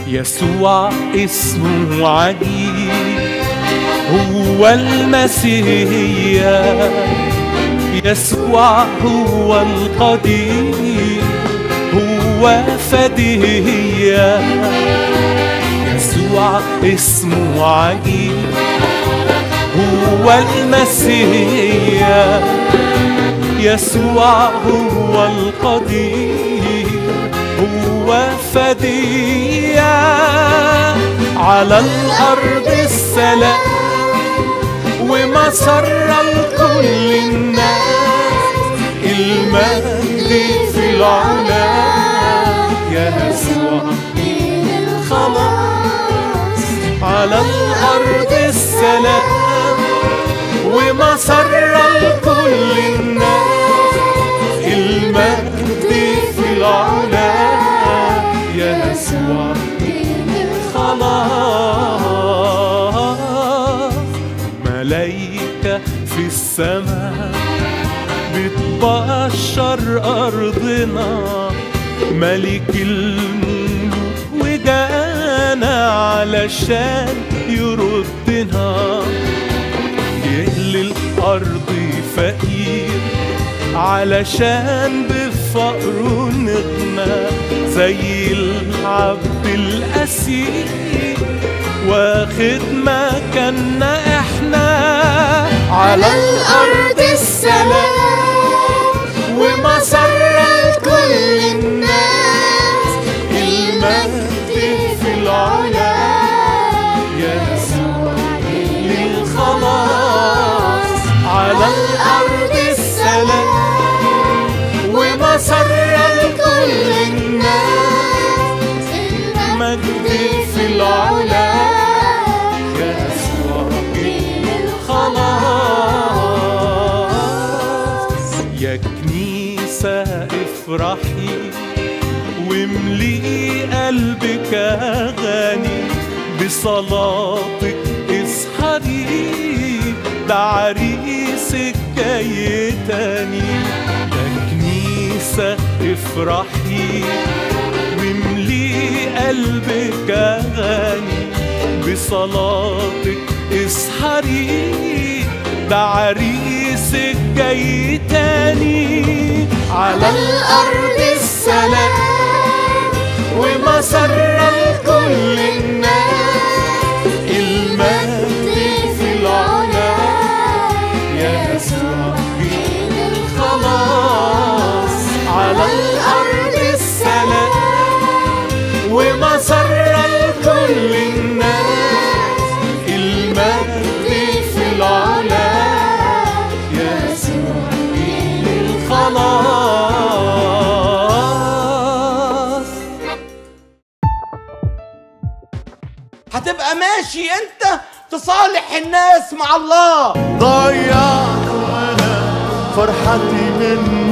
يسوع اسمه عجيب هو المسيح يسوع هو القدير هو فدية يسوع اسمه عجيب هو المسيح يسوع هو القدير هو فدية على الأرض السلام ومسر لكل الناس المجد في العلا يا يسوع خلاص على الأرض السلام ومسر لكل الناس المجد في العلا يا يسوع خلاص ملايكة في السماء بتبشر أرضنا ملك الملوك وجانا علشان يردنا يهلي الأرض فقير علشان بفقره نغنى زي العبد الأسير واخد مكاننا احنا على الأرض السلام ومسر كل الناس المجد في العلا يسوع للخلاص على الأرض السلام ومسر كل الناس المجد في العلا يسوع للخلاص يا كنيسة افرحي واملي قلبك أغاني بصلاتك اسحري ده عريسك جاي تاني يا كنيسة افرحي واملي قلبك أغاني بصلاتك اسحري ده عريسك جاي تاني على الأرض السلام ومسر لكل الناس المجد في العلا يسوع خلاص على الأرض السلام ومسر لكل الناس المجد في العلا يسوع الخلاص هتبقى ماشي انت تصالح الناس مع الله ضيعت انا فرحتي منه